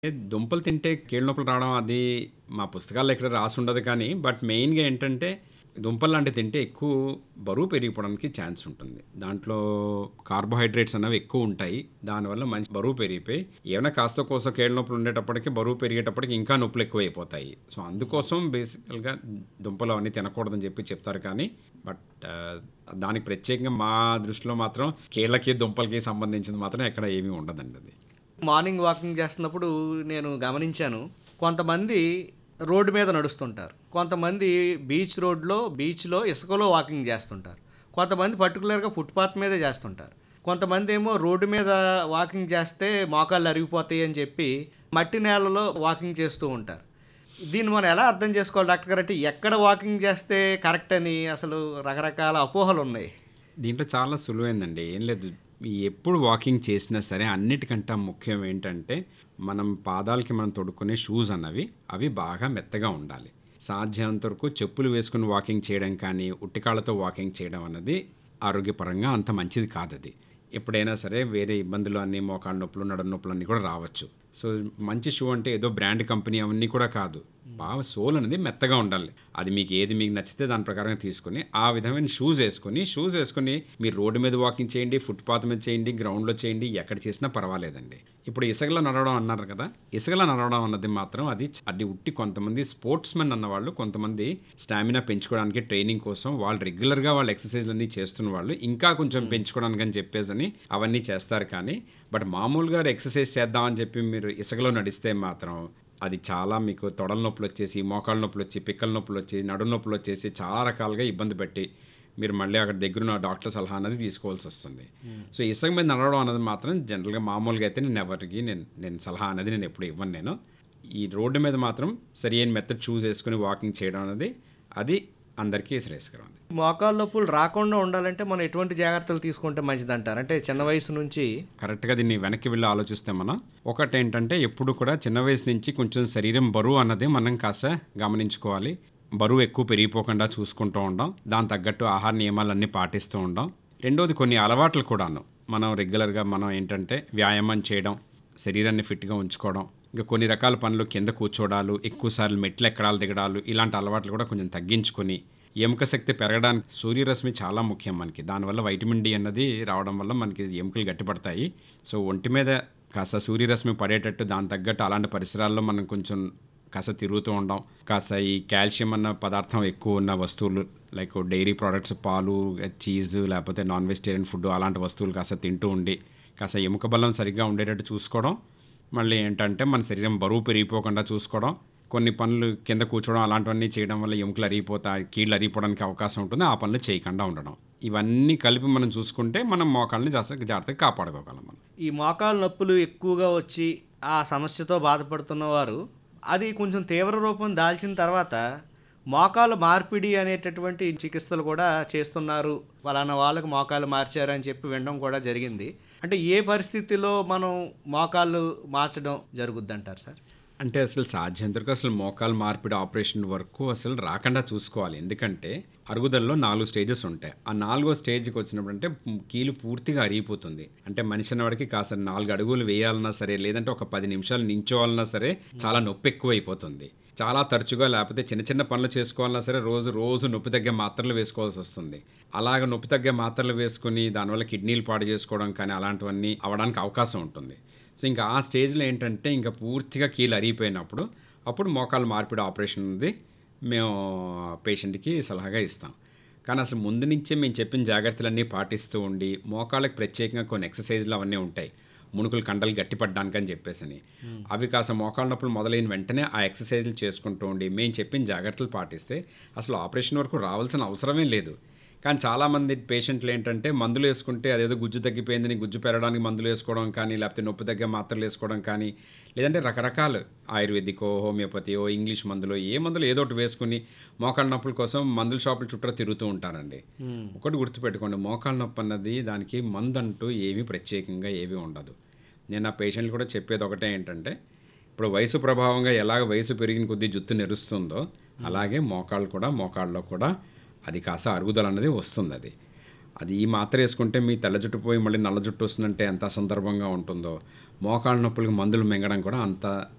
ఏ దుంపలు తింటే కీళ్ళ నొప్పులు రావడం అది మా పుస్తకాల్లో ఎక్కడ రాసి ఉండదు కానీ బట్ మెయిన్గా ఏంటంటే దుంపలు లాంటివి తింటే ఎక్కువ బరువు పెరిగిపోవడానికి ఛాన్స్ ఉంటుంది దాంట్లో కార్బోహైడ్రేట్స్ అనేవి ఎక్కువ ఉంటాయి దానివల్ల మంచి బరువు పెరిగిపోయి ఏమైనా కాస్త కోస కీళ్ళ నొప్పులు ఉండేటప్పటికి బరువు పెరిగేటప్పటికి ఇంకా నొప్పులు ఎక్కువ అయిపోతాయి సో అందుకోసం బేసికల్గా దుంపలు అవన్నీ తినకూడదని చెప్పి చెప్తారు కానీ బట్ ఆ, దానికి ప్రత్యేకంగా మా దృష్టిలో మాత్రం కీళ్ళకి దుంపలకి సంబంధించింది మాత్రం ఎక్కడ ఏమీ ఉండదండి అది మార్నింగ్ వాకింగ్ చేస్తున్నప్పుడు నేను గమనించాను కొంతమంది రోడ్డు మీద నడుస్తుంటారు కొంతమంది బీచ్ రోడ్లో బీచ్లో ఇసుకలో వాకింగ్ చేస్తుంటారు కొంతమంది పర్టికులర్గా ఫుట్పాత్ మీదే చేస్తుంటారు కొంతమంది ఏమో రోడ్డు మీద వాకింగ్ చేస్తే మోకాళ్ళు అరిగిపోతాయి అని చెప్పి మట్టి నేలలో వాకింగ్ చేస్తూ ఉంటారు దీన్ని మనం ఎలా అర్థం చేసుకోవాలి డాక్టర్ గారు అంటే ఎక్కడ వాకింగ్ చేస్తే కరెక్ట్ అని అసలు రకరకాల అపోహలు ఉన్నాయి దీంట్లో చాలా సులువైందండి ఏం లేదు ఈ ఎప్పుడు వాకింగ్ చేసినా సరే అన్నిటికంటే ముఖ్యం ఏంటంటే మనం పాదాలకి మనం తొడుక్కునే షూస్ అన్నవి అవి బాగా మెత్తగా ఉండాలి సాధ్యమంత వరకు చెప్పులు వేసుకుని వాకింగ్ చేయడం కానీ ఉట్టికాళ్ళతో వాకింగ్ చేయడం అన్నది ఆరోగ్యపరంగా అంత మంచిది కాదు అది ఎప్పుడైనా సరే వేరే ఇబ్బందులు అన్నీ మోకాళ్ళ నొప్పులు నడుం నొప్పులు అన్నీ కూడా రావచ్చు సో మంచి షూ అంటే ఏదో బ్రాండ్ కంపెనీ అవన్నీ కూడా కాదు బాగా సోల్ అనేది మెత్తగా ఉండాలి అది మీకు ఏది మీకు నచ్చితే దాని ప్రకారం తీసుకొని ఆ విధమైన షూస్ వేసుకొని షూస్ వేసుకొని మీరు రోడ్డు మీద వాకింగ్ చేయండి ఫుట్పాత్ మీద చేయండి గ్రౌండ్లో చేయండి ఎక్కడ చేసినా పర్వాలేదండి ఇప్పుడు ఇసుకలో నడవడం అన్నారు కదా ఇసుకలో నడవడం అన్నది మాత్రం అది అది ఉట్టి కొంతమంది స్పోర్ట్స్ మెన్ అన్న వాళ్ళు కొంతమంది స్టామినా పెంచుకోవడానికి ట్రైనింగ్ కోసం వాళ్ళు రెగ్యులర్గా వాళ్ళు ఎక్సర్సైజ్లు అన్నీ చేస్తున్న వాళ్ళు ఇంకా కొంచెం పెంచుకోవడానికి అని చెప్పేసి అని అవన్నీ చేస్తారు కానీ బట్ మామూలుగా ఎక్సర్సైజ్ చేద్దామని చెప్పి మీరు ఇసుకలో నడిస్తే మాత్రం అది చాలా మీకు తొడల నొప్పులు వచ్చేసి మోకాళ్ళ నొప్పులు వచ్చి పిక్కల నొప్పులు వచ్చి నడు నొప్పులు వచ్చేసి చాలా రకాలుగా ఇబ్బంది పెట్టి మీరు మళ్ళీ అక్కడ దగ్గర డాక్టర్ సలహా అనేది తీసుకోవాల్సి వస్తుంది సో ఇసుక మీద నడవడం అనేది మాత్రం జనరల్గా మామూలుగా అయితే నేను ఎవరికి నేను నేను సలహా అనేది నేను ఎప్పుడు ఇవ్వను నేను ఈ రోడ్డు మీద మాత్రం సరి అయిన మెథడ్ చూస్ చేసుకుని వాకింగ్ చేయడం అనేది అది అందరికీ శ్రేయస్కరం అది మోకాళ్ళ నొప్పులు రాకుండా ఉండాలంటే మనం ఎటువంటి జాగ్రత్తలు తీసుకుంటే మంచిది అంటారు అంటే చిన్న వయసు నుంచి కరెక్ట్గా దీన్ని వెనక్కి వెళ్ళి ఆలోచిస్తే మనం ఒకటి ఏంటంటే ఎప్పుడు కూడా చిన్న వయసు నుంచి కొంచెం శరీరం బరువు అన్నది మనం కాస్త గమనించుకోవాలి బరువు ఎక్కువ పెరిగిపోకుండా చూసుకుంటూ ఉండం దాని తగ్గట్టు ఆహార నియమాలన్నీ పాటిస్తూ ఉండం రెండోది కొన్ని అలవాట్లు కూడాను మనం రెగ్యులర్గా మనం ఏంటంటే వ్యాయామం చేయడం శరీరాన్ని ఫిట్గా ఉంచుకోవడం ఇంకా కొన్ని రకాల పనులు కింద కూర్చోడాలు ఎక్కువసార్లు మెట్లు ఎక్కడాలు దిగడాలు ఇలాంటి అలవాట్లు కూడా కొంచెం తగ్గించుకొని ఎముక శక్తి పెరగడానికి సూర్యరశ్మి చాలా ముఖ్యం మనకి దానివల్ల వైటమిన్ డి అన్నది రావడం వల్ల మనకి ఎముకలు గట్టిపడతాయి సో ఒంటి మీద కాస్త సూర్యరశ్మి పడేటట్టు దాని తగ్గట్టు అలాంటి పరిసరాల్లో మనం కొంచెం కాస్త తిరుగుతూ ఉండం కాస్త ఈ కాల్షియం అన్న పదార్థం ఎక్కువ ఉన్న వస్తువులు లైక్ డైరీ ప్రోడక్ట్స్ పాలు చీజ్ లేకపోతే నాన్ వెజిటేరియన్ ఫుడ్ అలాంటి వస్తువులు కాస్త తింటూ ఉండి కాస్త ఎముక బలం సరిగ్గా ఉండేటట్టు చూసుకోవడం మళ్ళీ ఏంటంటే మన శరీరం బరువు పెరిగిపోకుండా చూసుకోవడం కొన్ని పనులు కింద కూర్చోవడం అలాంటివన్నీ చేయడం వల్ల ఎముకలు అరిగిపోతాయి కీళ్ళు అరిగిపోవడానికి అవకాశం ఉంటుంది ఆ పనులు చేయకుండా ఉండడం ఇవన్నీ కలిపి మనం చూసుకుంటే మనం మోకాళ్ళని జాగ్రత్తగా జాగ్రత్తగా కాపాడుకోగలం మనం ఈ మోకాలు నొప్పులు ఎక్కువగా వచ్చి ఆ సమస్యతో బాధపడుతున్న వారు అది కొంచెం తీవ్ర రూపం దాల్చిన తర్వాత మోకాలు మార్పిడి అనేటటువంటి చికిత్సలు కూడా చేస్తున్నారు ఫలానా వాళ్ళకి మోకాలు మార్చారు అని చెప్పి వినడం కూడా జరిగింది అంటే ఏ పరిస్థితిలో మనం మోకాళ్ళు మార్చడం జరుగుద్ది అంటారు సార్ అంటే అసలు సాధ్యంతరకు అసలు మోకాలు మార్పిడి ఆపరేషన్ వరకు అసలు రాకుండా చూసుకోవాలి ఎందుకంటే అరుగుదలలో నాలుగు స్టేజెస్ ఉంటాయి ఆ నాలుగో స్టేజ్కి వచ్చినప్పుడు అంటే కీలు పూర్తిగా అరిగిపోతుంది అంటే మనిషి అన్నవాడికి కాస్త నాలుగు అడుగులు వేయాలన్నా సరే లేదంటే ఒక పది నిమిషాలు నించోవాలన్నా సరే చాలా నొప్పి ఎక్కువ అయిపోతుంది చాలా తరచుగా లేకపోతే చిన్న చిన్న పనులు చేసుకోవాలన్నా సరే రోజు రోజు నొప్పి తగ్గే మాత్రలు వేసుకోవాల్సి వస్తుంది అలాగ నొప్పి తగ్గే మాత్రలు వేసుకుని దానివల్ల కిడ్నీలు పాడు చేసుకోవడం కానీ అలాంటివన్నీ అవడానికి అవకాశం ఉంటుంది సో ఇంకా ఆ స్టేజ్లో ఏంటంటే ఇంకా పూర్తిగా కీలు అరిగిపోయినప్పుడు అప్పుడు మోకాలు మార్పిడి ఆపరేషన్ ఉంది మేము పేషెంట్కి సలహాగా ఇస్తాం కానీ అసలు ముందు నుంచే మేము చెప్పిన జాగ్రత్తలన్నీ పాటిస్తూ ఉండి మోకాళ్ళకి ప్రత్యేకంగా కొన్ని ఎక్సర్సైజ్లు అవన్నీ ఉంటాయి మునుకులు కండలు గట్టిపడ్డానికి అని చెప్పేసి అవి కాస్త మోకాళ్ళ నొప్పులు మొదలైన వెంటనే ఆ ఎక్సర్సైజ్లు చేసుకుంటూ ఉండి మేము చెప్పిన జాగ్రత్తలు పాటిస్తే అసలు ఆపరేషన్ వరకు రావాల్సిన అవసరమే లేదు కానీ చాలామంది పేషెంట్లు ఏంటంటే మందులు వేసుకుంటే అదేదో గుజ్జు తగ్గిపోయిందని గుజ్జు పెరగడానికి మందులు వేసుకోవడం కానీ లేకపోతే నొప్పి తగ్గే మాత్రలు వేసుకోవడం కానీ లేదంటే రకరకాలు ఆయుర్వేదికో హోమియోపతియో ఇంగ్లీష్ మందులో ఏ మందులు ఏదో ఒకటి వేసుకుని మోకాళ్ళ నొప్పుల కోసం మందుల షాపుల చుట్టూ తిరుగుతూ ఉంటారండి ఒకటి గుర్తుపెట్టుకోండి మోకాళ్ళ నొప్పి అన్నది దానికి మందు అంటూ ఏమీ ప్రత్యేకంగా ఏమీ ఉండదు నేను నా పేషెంట్లు కూడా చెప్పేది ఒకటే ఏంటంటే ఇప్పుడు వయసు ప్రభావంగా ఎలాగ వయసు పెరిగిన కొద్దీ జుత్తు నెరుస్తుందో అలాగే మోకాళ్ళు కూడా మోకాళ్ళలో కూడా అది కాస్త అరుగుదల అనేది వస్తుంది అది అది ఈ మాత్ర వేసుకుంటే మీ తెల్ల జుట్టు పోయి మళ్ళీ నల్ల జుట్టు వస్తుందంటే ఎంత సందర్భంగా ఉంటుందో మోకాళ్ళ నొప్పులకి మందులు మింగడం కూడా అంత